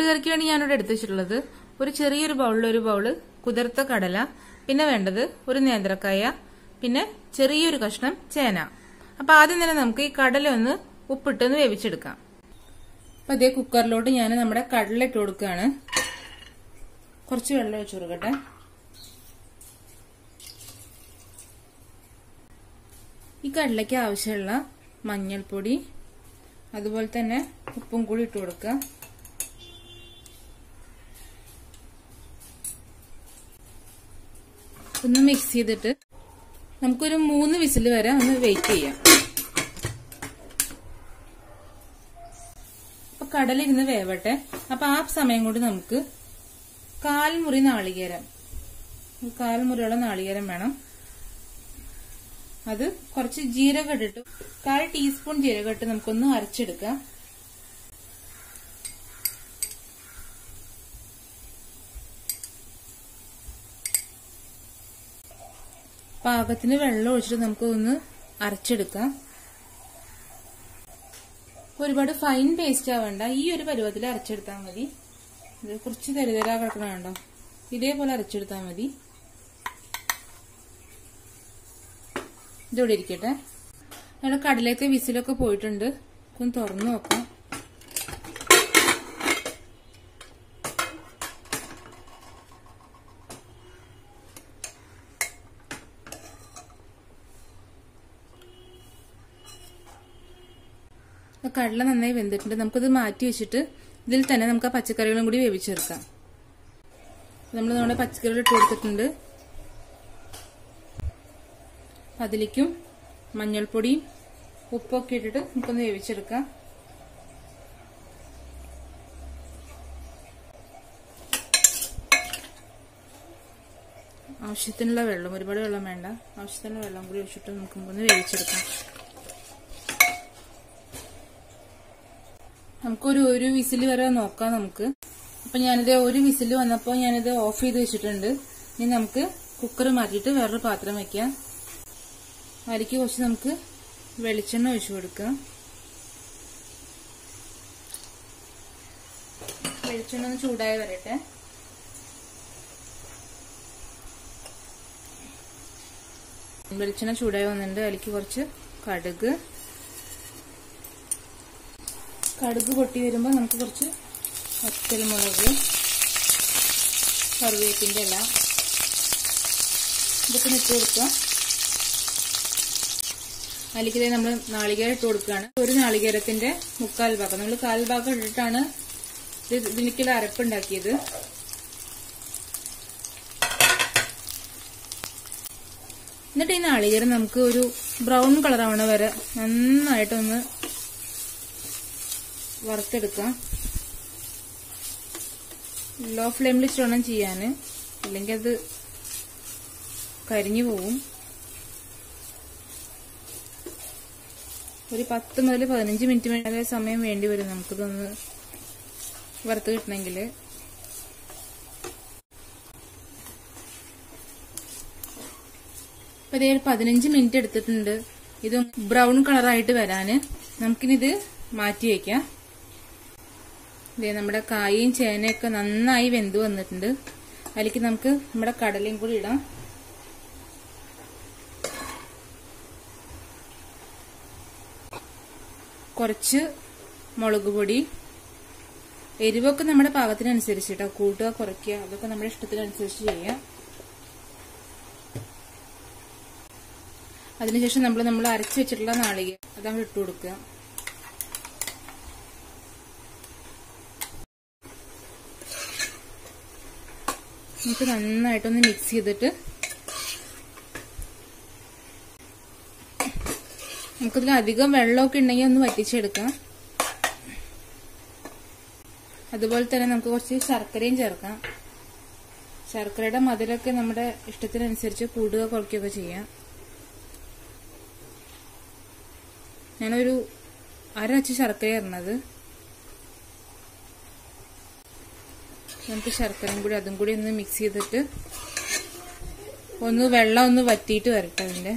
കറിക്ക് വേണ്ടി ഞാനിവിടെ എടുത്തു വെച്ചിട്ടുള്ളത് ഒരു ചെറിയൊരു ബൗളിൽ ഒരു ബൗള് കുതിർത്ത കടല പിന്നെ വേണ്ടത് ഒരു നേന്ത്രക്കായ പിന്നെ ചെറിയൊരു കഷ്ണം ചേന അപ്പൊ ആദ്യം തന്നെ നമുക്ക് ഈ കടല ഒന്ന് ഉപ്പിട്ടൊന്ന് വേവിച്ചെടുക്കാം അപ്പൊ അതേ കുക്കറിലോട്ട് ഞാൻ നമ്മുടെ കടല ഇട്ട് കൊടുക്കുകയാണ് കുറച്ച് വെള്ളം ഒഴിച്ചു കൊടുക്കട്ടെ ഈ കടലയ്ക്ക് ആവശ്യമുള്ള മഞ്ഞൾപ്പൊടി അതുപോലെ തന്നെ ഉപ്പും കൂടി ഇട്ട് കൊടുക്കുക ഒന്ന് മിക്സ് ചെയ്തിട്ട് നമുക്കൊരു മൂന്ന് വിസിൽ വരെ ഒന്ന് വെയിറ്റ് ചെയ്യാം അപ്പൊ കടലിരുന്ന് വേവട്ടെ അപ്പൊ ആ സമയം കൊണ്ട് നമുക്ക് കാൽമുറി നാളികേരം കാൽമുറിയുള്ള നാളികേരം വേണം അത് കുറച്ച് ജീരകം ഇട്ടിട്ട് കാൽ ടീസ്പൂൺ ജീരകം ഇട്ട് നമുക്കൊന്ന് അരച്ചെടുക്കാം പാകത്തിന് വെള്ളം ഒഴിച്ചിട്ട് നമുക്ക് ഒന്ന് അരച്ചെടുക്കാം ഒരുപാട് ഫൈൻ പേസ്റ്റ് ആവണ്ട ഈ ഒരു പരുവത്തിൽ അരച്ചെടുത്താൽ മതി ഇത് കുറച്ച് തരിതരാ കിടക്കണ വേണ്ടോ ഇതേപോലെ അരച്ചെടുത്താൽ മതി ഇതിവിടെ ഇരിക്കട്ടെ നമ്മുടെ കടലത്തെ വിസിലൊക്കെ പോയിട്ടുണ്ട് ഒന്ന് തുറന്നു നോക്കാം കടല നന്നായി വെന്തിട്ടുണ്ട് നമുക്കത് മാറ്റി വെച്ചിട്ട് ഇതിൽ തന്നെ നമുക്ക് ആ പച്ചക്കറികളും കൂടി വേവിച്ചെടുക്കാം നമ്മൾ നമ്മുടെ പച്ചക്കറികൾ ഇട്ട് കൊടുത്തിട്ടുണ്ട് അതിലേക്കും മഞ്ഞൾപ്പൊടിയും ഉപ്പൊക്കെ ഇട്ടിട്ട് നമുക്കൊന്ന് വേവിച്ചെടുക്കാം ആവശ്യത്തിനുള്ള വെള്ളം ഒരുപാട് വെള്ളം വേണ്ട ആവശ്യത്തിനുള്ള വെള്ളം കൂടി ഒഴിച്ചിട്ട് നമുക്കൊന്ന് വേവിച്ചെടുക്കാം നമുക്കൊരു ഒരു വിസിൽ വരെ നോക്കാം നമുക്ക് അപ്പൊ ഞാനിത് ഒരു വിസിൽ വന്നപ്പോൾ ഞാനിത് ഓഫ് ചെയ്ത് വെച്ചിട്ടുണ്ട് ഇനി നമുക്ക് കുക്കർ മാറ്റിയിട്ട് വേറൊരു പാത്രം വെക്കാം അതിലേക്ക് കുറച്ച് നമുക്ക് വെളിച്ചെണ്ണ ഒഴിച്ചു കൊടുക്കാം വെളിച്ചെണ്ണ ഒന്ന് ചൂടായി വരട്ടെ വെളിച്ചെണ്ണ ചൂടായി വന്നിട്ടുണ്ട് അതിലേക്ക് കുറച്ച് കടുക് കടുക് പൊട്ടി വരുമ്പോൾ നമുക്ക് കുറച്ച് വറ്റൽമുളക് കറിവേപ്പിൻ്റെ ഇല ഇതൊക്കെ ഇട്ട് കൊടുക്കുക അതിലേക്ക് നമ്മൾ നാളികേരം ഇട്ട് കൊടുക്കുകയാണ് ഒരു നാളികേരത്തിന്റെ മുക്കാൽ ഭാഗം നമ്മൾ കാൽ ഭാഗം ഇട്ടിട്ടാണ് ഇത് ഇതിലേക്കുള്ള അരപ്പുണ്ടാക്കിയത് എന്നിട്ട് ഈ നാളികേരം നമുക്ക് ഒരു ബ്രൗൺ കളർ ആവണ വരെ നന്നായിട്ടൊന്ന് വറുത്തെടുക്കാം ലോ ഫ്ലെയിമിൽ വേണം ചെയ്യാൻ അല്ലെങ്കിൽ അത് കരിഞ്ഞു പോവും ഒരു പത്ത് മുതൽ പതിനഞ്ച് മിനിറ്റ് വരെ സമയം വേണ്ടി വരും നമുക്കിതൊന്ന് വറുത്ത് കിട്ടണമെങ്കിൽ ഇപ്പൊ ഇതേ ഒരു പതിനഞ്ച് മിനിറ്റ് എടുത്തിട്ടുണ്ട് ഇത് ബ്രൗൺ കളറായിട്ട് വരാന് നമുക്കിനിത് മാറ്റി വയ്ക്കാം ഇതേ നമ്മുടെ കായയും ചേനയൊക്കെ നന്നായി വെന്ത് വന്നിട്ടുണ്ട് അതിലേക്ക് നമുക്ക് നമ്മുടെ കടലയും കൂടി ഇടാം കുറച്ച് മുളക് പൊടി എരിവൊക്കെ നമ്മുടെ പാകത്തിനനുസരിച്ച് കേട്ടോ കൂട്ടുക കുറയ്ക്കുക അതൊക്കെ നമ്മുടെ ഇഷ്ടത്തിനനുസരിച്ച് ചെയ്യാം അതിനുശേഷം നമ്മൾ നമ്മൾ അരച്ചു വെച്ചിട്ടുള്ള നാളിക അതങ്ങ് ഇട്ട് കൊടുക്കുക നമുക്ക് നന്നായിട്ടൊന്ന് മിക്സ് ചെയ്തിട്ട് നമുക്കിതിൽ അധികം വെള്ളമൊക്കെ ഉണ്ടെങ്കിൽ ഒന്ന് വറ്റിച്ചെടുക്കാം അതുപോലെ തന്നെ നമുക്ക് കുറച്ച് ശർക്കരയും ചേർക്കാം ശർക്കരയുടെ മധുരമൊക്കെ നമ്മുടെ ഇഷ്ടത്തിനനുസരിച്ച് കൂടുക കുറയ്ക്കുകയൊക്കെ ചെയ്യാം ഞാനൊരു അര അച്ച് ശർക്കര ഇറണത് നമുക്ക് ശർക്കരയും കൂടി അതും കൂടി ഒന്ന് മിക്സ് ചെയ്തിട്ട് ഒന്ന് വെള്ളം ഒന്ന് വറ്റിയിട്ട് വരട്ടെ അതിന്റെ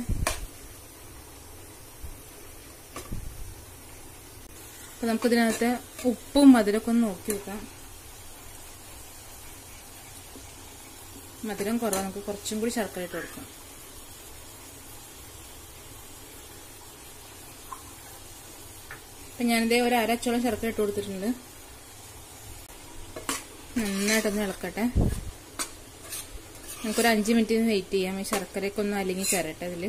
അപ്പൊ നമുക്കിതിനകത്ത് ഉപ്പും മധുരമൊക്കെ ഒന്ന് നോക്കി വെക്കാം മധുരം കുറവാണ് നമുക്ക് കുറച്ചും കൂടി ശർക്കര ഇട്ട് കൊടുക്കാം അപ്പം ഞാനിതേ ഒരു അരച്ചോളം ശർക്കര ഇട്ട് കൊടുത്തിട്ടുണ്ട് നന്നായിട്ടൊന്ന് ഇളക്കട്ടെ നമുക്കൊരു അഞ്ച് മിനിറ്റ് വെയിറ്റ് ചെയ്യാം ഈ ശർക്കരയൊക്കെ ഒന്ന് അലിങ്ങി ചേരട്ടെ അതിൽ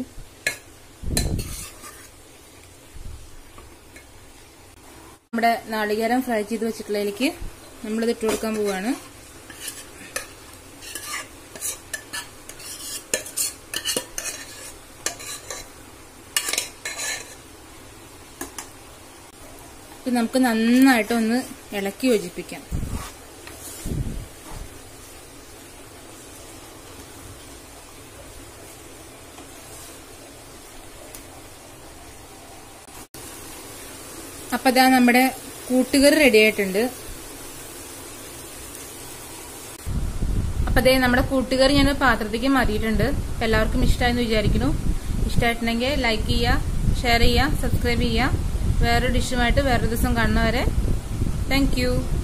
നമ്മുടെ നാളികേരം ഫ്രൈ ചെയ്ത് വെച്ചിട്ടുള്ളതിലേക്ക് നമ്മളിത് ഇട്ട് കൊടുക്കാൻ പോവാണ് ഇത് നമുക്ക് നന്നായിട്ട് ഒന്ന് ഇളക്കി യോജിപ്പിക്കാം അപ്പൊ ഇതാ നമ്മുടെ കൂട്ടുകറി റെഡി ആയിട്ടുണ്ട് അപ്പൊ അതേ നമ്മുടെ കൂട്ടുകറി ഞാൻ പാത്രത്തേക്ക് മാറ്റിയിട്ടുണ്ട് അപ്പൊ എല്ലാവർക്കും ഇഷ്ടമായെന്ന് വിചാരിക്കുന്നു ഇഷ്ടമായിട്ടുണ്ടെങ്കിൽ ലൈക്ക് ചെയ്യുക ഷെയർ ചെയ്യുക സബ്സ്ക്രൈബ് ചെയ്യുക വേറൊരു ഡിഷുമായിട്ട് വേറൊരു ദിവസം കാണുന്നവരെ താങ്ക്